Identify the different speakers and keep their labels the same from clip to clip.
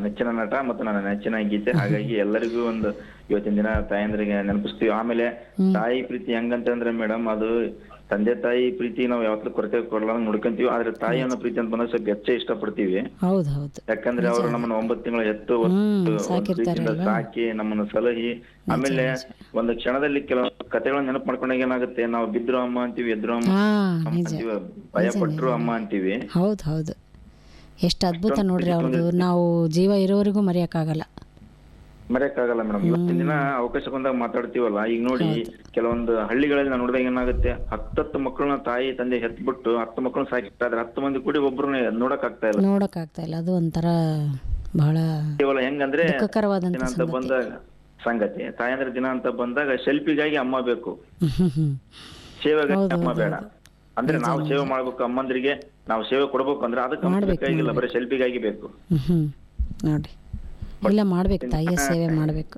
Speaker 1: ನೆಚ್ಚಿನ ನಟ ಮತ್ತು ನನ್ನ ನೆಚ್ಚಿನ ಗೀತೆ ಹಾಗಾಗಿ ಎಲ್ಲರಿಗೂ ಒಂದು ಇವತ್ತಿನ ದಿನ ತಾಯಂದ್ರಿಗೆ ನೆನಪಿಸ್ತೀವಿ ಆಮೇಲೆ ತಾಯಿ ಪ್ರೀತಿ ಹೆಂಗಂತಂದ್ರೆ ಮೇಡಮ್ ಅದು ತಂದೆ ತಾಯಿ ಪ್ರೀತಿ ನಾವು ಯಾವತ್ತೂ ಕೊರತೆ ಕೊಡಲ್ಲ ನೋಡ್ಕೊಂತೀವಿ ಆದ್ರೆ ತಾಯಿ ಅನ್ನೋ ಪ್ರೀತಿ ಅಂತ ಬಂದಾಗ ಸ್ವಲ್ಪ ಹೆಚ್ಚೆ ಇಷ್ಟಪಡ್ತೀವಿ
Speaker 2: ಹೌದು ಹೌದು
Speaker 1: ಯಾಕಂದ್ರೆ ಅವರು ನಮ್ಮನ್ನ ಒಂಬತ್ತು ತಿಂಗಳು ಎತ್ತು
Speaker 2: ಹ್ಮ್,
Speaker 1: ಒಂದು
Speaker 2: ಸಾಕಿರ್ತಾರೆ
Speaker 1: ಪ್ರೀತಿಯಿಂದ
Speaker 2: ಅಲ್ವಾ?
Speaker 1: ಸಾಕಿ ನಮ್ಮನ್ನ ಸಲಹಿ ಆಮೇಲೆ ಒಂದು ಕ್ಷಣದಲ್ಲಿ ಕೆಲವು ಕಥೆಗಳನ್ನ ನೆನಪು ಮಾಡ್ಕೊಂಡಾಗ ಏನಾಗುತ್ತೆ ನಾವು ಬಿದ್ರು ಅಮ್ಮ ಅಂತೀವಿ ಎದ್ರು ಅಮ್ಮ
Speaker 2: ಹಾ
Speaker 1: ಅಮ್ಮ
Speaker 2: ನಿಜ
Speaker 1: ಅಂತೀವಿ ಭಯ ಪಟ್ರು ಅಮ್ಮ ಅಂತೀವಿ
Speaker 2: ಹೌದು ಹೌದು ಎಷ್ಟು ಅದ್ಭುತ ನೋಡ್ರಿ ಅವ್ರದ್ದು ನಾವು ಜೀವ ಇರೋವರೆಗೂ ಮರೆಯೋಕ್ಕಾಗಲ್ಲ
Speaker 1: ಮರೆಯಕ್ಕಾಗಲ್ಲ ಮೇಡಮ್ ಇವತ್ತಿನ ದಿನ ಅವಕಾಶ ಬಂದಾಗ ಮಾತಾಡ್ತೀವಲ್ಲ ಈಗ ನೋಡಿ ಕೆಲವೊಂದು ಹಳ್ಳಿಗಳಲ್ಲಿ ನಾವು ನೋಡಿದಾಗ ಏನಾಗುತ್ತೆ ಹತ್ತತ್ತು ಮಕ್ಕಳನ್ನ ತಾಯಿ ತಂದೆ ಹೆತ್ಬಿಟ್ಟು ಹತ್ತು ಮಕ್ಕಳನ್ನ ಸಾಕಿರ್ತಾರೆ ಹತ್ತು ಮಂದಿ ಕೂಡಿ ಒಬ್ರನ್ನ ನೋಡಕ್ ಆಗ್ತಾ ಇಲ್ಲ
Speaker 2: ನೋಡೋಕ್ಕಾಗ್ತಾ ಇಲ್ಲ ಅದು ಒಂಥರ ಬಹಳ
Speaker 1: ಕೇವಲ ಹೆಂಗಂದ್ರೆ
Speaker 2: ದುಃಖಕರವಾದಂಥ
Speaker 1: ದಿನ ಅಂತ ಬಂದಾಗ ಸಂಗತಿ ತಾಯಂದ್ರ ದಿನ ಅಂತ ಬಂದಾಗ ಸೆಲ್ಫಿಗಾಗಿ ಅಮ್ಮ ಬೇಕು
Speaker 2: ಹ್ಮ್ ಹ್ಮ್
Speaker 1: ಸೇವೆಗಾಗಿ ಅಮ್ಮ ಬೇಡ ಅಂದ್ರೆ ನಾವು ಸೇವೆ ಮಾಡ್ಬೇಕು ಅಮ್ಮಂದ್ರಿಗೆ ನಾವು ಸೇವೆ ಕೊಡ್ಬೇಕು ಅಂದ್ರೆ ಅದಕ್ಕೆ ಅಮ್ಮ ಬೇಕಾಗಿಲ್ಲ ಬರೀ ಸೆಲ್ಫಿಗಾಗಿ ಬೇಕು
Speaker 2: ಹ್ಮ್ ಹ್ಮ್ ನೋಡ್ರಿ ಇಲ್ಲ ಮಾಡ್ಬೇಕು ತಾಯಿಯ ಸೇವೆ ಮಾಡಬೇಕು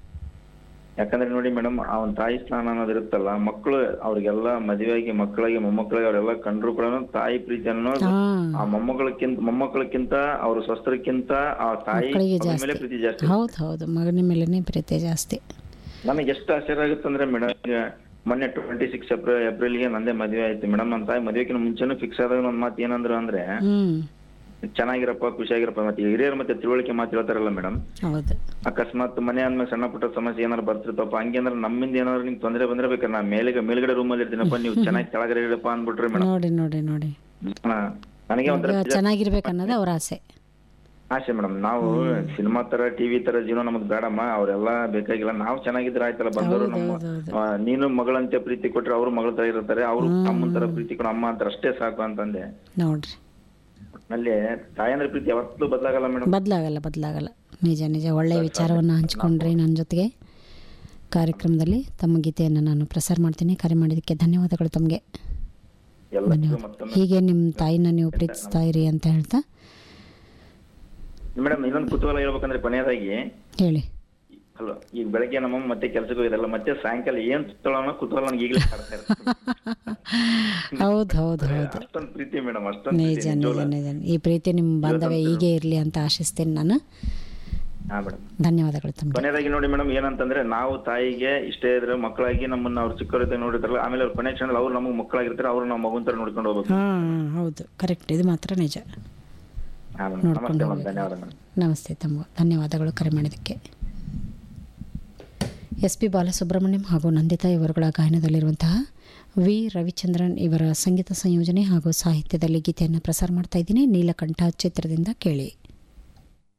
Speaker 1: ಯಾಕಂದ್ರೆ ನೋಡಿ ಮೇಡಮ್ ಅವನ್ ತಾಯಿ ಸ್ನಾನ ಅನ್ನೋದು ಇರುತ್ತಲ್ಲ ಮಕ್ಕಳು ಅವ್ರಿಗೆಲ್ಲ ಮದುವೆಯಾಗಿ ಮಕ್ಕಳಿಗೆ ಮೊಮ್ಮಕ್ಕಳಿಗೆ ಅವರೆಲ್ಲ ಕಂಡ್ರು ಕೂಡ ತಾಯಿ ಪ್ರೀತಿ ಅನ್ನೋದು
Speaker 2: ಹಾ
Speaker 1: ಆ ಮೊಮ್ಮಕ್ಕಳಕ್ಕಿಂತ ಮೊಮ್ಮಕ್ಕಳಕ್ಕಿಂತ ಅವ್ರ ಸ್ವಸ್ಥರಕ್ಕಿಂತ ಆ ತಾಯಿ
Speaker 2: ಮಕ್ಕಳಿಗೆ
Speaker 1: ಮಗನ ಮೇಲೆ
Speaker 2: ಜಾಸ್ತಿ
Speaker 1: ಪ್ರೀತಿ ಜಾಸ್ತಿ
Speaker 2: ಹೌದು ಹೌದು ಮಗನ ಮೇಲೇ ಪ್ರೀತಿ ಜಾಸ್ತಿ
Speaker 1: ನನಗೆ ಎಷ್ಟು ಆಶ್ಚರ್ಯ ಆಗುತ್ತೆ ಅಂದ್ರೆ ಮೇಡಮ್ ಈಗ ಮೊನ್ನೆ ಟ್ವೆಂಟಿ ಸಿಕ್ಸ್ ಏಪ್ರಿಲ್ ಏಪ್ರಿಲ್ಗೆ ನಂದೇ ಮದುವೆ ಆಯ್ತು ಮೇಡಮ್ ನನ್ನ ತಾಯಿ ಮದುವೆಗಿನ ಮುಂಚೆನೂ ಫಿಕ್ಸ್ ಆದಾಗ ಒಂದ್ ಮಾತು ಏನಂದ್ರು ಅಂದ್ರೆ
Speaker 2: ಹ್ಮ್
Speaker 1: ಚೆನ್ನಾಗಿರಪ್ಪ ಖುಷಿಯಾಗಿರಪ್ಪ ಮತ್ತೆ ಹಿರಿಯರು ಮತ್ತೆ ತಿಳುವಳಿಕೆ ಮಾತು ಹೇಳ್ತಾರಲ್ಲ ಮೇಡಮ್
Speaker 2: ಹೌದು
Speaker 1: ಅಕಸ್ಮಾತ್ ಮನೆ ಅಂದ್ಮೇಲೆ ಸಣ್ಣ ಪುಟ್ಟ ಸಮಸ್ಯೆ ಏನಾರು ಬರ್ತಿರ್ತಪ್ಪ ಹಂಗೆ ಅಂದ್ರೆ ನಮ್ಮಿಂದ ಏನಾದ್ರು ನಿಮ್ಗೆ ತೊಂದರೆ ಬಂದ್ರೆ ಬೇಕಾದ್ರೆ ನಾ ಮೇಲ್ಗಡೆ ಮೇಲ್ಗಡೆ ರೂಮಲ್ಲಿ ಇರ್ತೀನಪ್ಪ ನೀವು ಚೆನ್ನಾಗಿ ಕೆಳಗಡೆ ಇಡಪ್ಪ ಅಂದ್ಬಿಟ್ರಿ ಮೇಡಮ್
Speaker 2: ನೋಡಿ ನೋಡಿ ನೋಡಿ
Speaker 1: ನನಗೆ ಒಂಥರ
Speaker 2: ಈಗ ಚೆನ್ನಾಗಿರ್ಬೇಕು ಅನ್ನೋದು ಅವ್ರ ಆಸೆ
Speaker 1: ಆಸೆ ಮೇಡಮ್ ನಾವು ಸಿನಿಮಾ ತರ ಟಿವಿ ತರ ಜೀವನ ನಮಗ್ ಬೇಡಮ್ಮ ಅವರೆಲ್ಲ ಬೇಕಾಗಿಲ್ಲ ನಾವು ಚೆನ್ನಾಗಿದ್ರೆ ಆಯ್ತಲ್ಲ ಬಂದವರು ನಮ್ಮ
Speaker 2: ಹೌದು, ಹೌದು.
Speaker 1: ಆ, ನೀನು ಮಗಳಂತೆ ಪ್ರೀತಿ ಕೊಟ್ರೆ ಅವ್ರು ಮಗಳ ತರ ಇರ್ತಾರೆ ಅವ್ರು ಅಮ್ಮನ ತರ ಪ್ರೀತಿ ಕೊಡು ಅಮ್ಮ ಅಂತ ಅಷ್ಟೇ ಸಾಕು ಅಂತಂದೆ
Speaker 2: ನೋಡ್ರಿ
Speaker 1: ಅಲ್ಲಿ ತಾಯಂದ್ರ ಪ್ರೀತಿ ಯಾವತ್ತೂ ಬದಲಾಗಲ್ಲ ಮೇಡಮ್
Speaker 2: ಬದಲಾಗಲ್ಲ ಬದಲಾಗಲ್ಲ ನಿಜ ನಿಜ ಒಳ್ಳೆಯ ವಿಚಾರವನ್ನು ಹಂಚ್ಕೊಂಡ್ರಿ ನನ್ನ ಜೊತೆಗೆ ಕಾರ್ಯಕ್ರಮದಲ್ಲಿ ತಮ್ಮ ಗೀತೆಯನ್ನು ನಾನು ಪ್ರಸಾರ ಮಾಡ್ತೀನಿ ಕರೆ ಮಾಡಿದ್ದಕ್ಕೆ ಧನ್ಯವಾದಗಳು ತಮಗೆ
Speaker 1: ಎಲ್ಲರಿಗೂ ಮತ್ತೊಮ್ಮೆ
Speaker 2: ಹೀಗೆ ನಿಮ್ಮ ತಾಯಿನ ನೀವು ಪ್ರೀತಿಸ್ತಾ ಇರಿ ಅಂತ ಹೇಳ್ತಾ
Speaker 1: ಮೇಡಮ್ ಇನ್ನೊಂದು ಕುತೂಹಲ ಹೇಳ್ಬೇಕಂದ್ರೆ ಕೊನೆಯದಾಗಿ
Speaker 2: ಹೇಳಿ
Speaker 1: ಅಲ್ಲ ಈಗ ಬೆಳಗ್ಗೆ ನಮ್ಮ ಮತ್ತೆ ಕೆಲ್ಸಕ್ಕೆ ಹೋಗಿದಲ್ಲ ಮತ್ತೆ ಸಾಯಂಕಾಲ ಏನ್ ಸುತ್ತಳ ಅನ್ನೋ ಕುತೂಹಲ ನನಗೆ ಈಗಲೇ ಕಾಡ್ತಾ ಇರುತ್ತೆ
Speaker 2: ಹೌದು ಹೌದು ಹೌದು
Speaker 1: ಅಷ್ಟೊಂದು ಪ್ರೀತಿ ಮೇಡಮ್ ಅಷ್ಟೊಂದು
Speaker 2: ನಿಜ
Speaker 1: ಪ್ರೀತಿ
Speaker 2: ನಿಜ ನಿಜ ಈ ಪ್ರೀತಿ ನಿಮ್ಮ ಬಾಂಧವ್ಯ ಹೀಗೆ ಇರಲಿ ಅಂತ ಆಶಿಸ್ತೀನಿ ನಾನು
Speaker 1: ಹಾ ಮೇಡಮ್
Speaker 2: ಧನ್ಯವಾದಗಳು ತಮಗೆ
Speaker 1: ಕೊನೆಯದಾಗಿ ನೋಡಿ ಮೇಡಮ್ ಏನಂತಂದ್ರೆ ನಾವು ತಾಯಿಗೆ ಇಷ್ಟೇ ಇದ್ರೆ ಮಕ್ಕಳಾಗಿ ನಮ್ಮನ್ನ ಅವ್ರು ಚಿಕ್ಕವರಿದ್ದಾಗ ನೋಡಿರ್ತಾರಲ್ಲ ಆಮೇಲೆ ಅವ್ರ ಕೊನೆ ಕ್ಷಣದಲ್ಲಿ ಅವ್ರು ನಮಗೆ ಮಕ್ಕಳಾಗಿರ್ತಾರೆ ಅವ್ರು ನಮ್ಮ ಮಗುನ್ ತರ ನೋಡ್ಕೊಂಡು ಹೋಗ್ಬೇಕು
Speaker 2: ಹಾಂ ಹೌದು ಕರೆಕ್ಟ್ ಇದು ಮಾತ್ರ ನಿಜ
Speaker 1: ಹಾ ಮೇಡಮ್ ನಮಸ್ತೆ ಮೇಡಮ್ ಧನ್ಯವಾದ ಮೇಡಮ್
Speaker 2: ನಮಸ್ತೆ ತಮ್ಮ ಧನ್ಯವಾದಗಳು ಕರೆ ಮಾಡಿದ್ದಕ್ಕೆ ಎಸ್ ಪಿ ಬಾಲಸುಬ್ರಹ್ಮಣ್ಯಂ ಹಾಗೂ ನಂದಿತಾ ಇವರುಗಳ ಗಾಯನದಲ್ಲಿರುವಂತಹ ವಿ ರವಿಚಂದ್ರನ್ ಇವರ ಸಂಗೀತ ಸಂಯೋಜನೆ ಹಾಗೂ ಸಾಹಿತ್ಯದಲ್ಲಿ ಗೀತೆಯನ್ನು ಪ್ರಸಾರ ಮಾಡ್ತಾ ಇದ್ದೀನಿ ನೀಲಕಂಠ ಚಿತ್ರದಿಂದ ಕೇಳಿ